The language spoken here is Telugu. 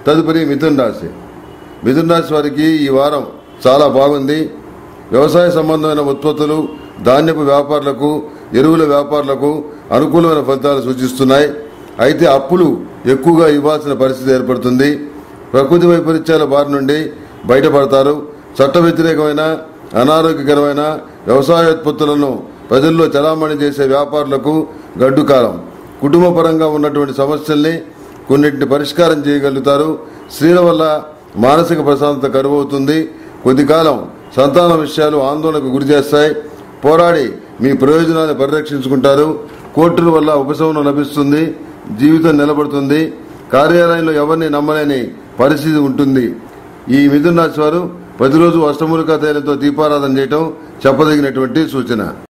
తదుపరి మిథున్ రాశి మిథున్ రాశి వారికి ఈ వారం చాలా బాగుంది వ్యవసాయ సంబంధమైన ఉత్పత్తులు ధాన్యపు వ్యాపారులకు ఎరువుల వ్యాపారులకు అనుకూలమైన ఫలితాలు సూచిస్తున్నాయి అయితే అప్పులు ఎక్కువగా ఇవ్వాల్సిన పరిస్థితి ఏర్పడుతుంది ప్రకృతి వైపరీత్యాల బారి నుండి బయటపడతారు చట్ట వ్యతిరేకమైన అనారోగ్యకరమైన వ్యవసాయోత్పత్తులను ప్రజల్లో చలామణి చేసే వ్యాపారులకు గడ్డు కాలం కుటుంబ పరంగా ఉన్నటువంటి సమస్యల్ని కొన్నింటిని పరిష్కారం చేయగలుగుతారు స్త్రీల వల్ల మానసిక ప్రశాంతత కరువవుతుంది కొద్ది కాలం సంతాన విషయాలు ఆందోళనకు గురి చేస్తాయి పోరాడి మీ ప్రయోజనాన్ని పరిరక్షించుకుంటారు కోర్టుల వల్ల ఉపశమనం లభిస్తుంది జీవితం నిలబడుతుంది కార్యాలయంలో ఎవరిని నమ్మలేని పరిస్థితి ఉంటుంది ఈ మిథున రాశి వారు ప్రతిరోజు అష్టమూలికా తైలంతో దీపారాధన చేయటం చెప్పదగినటువంటి సూచన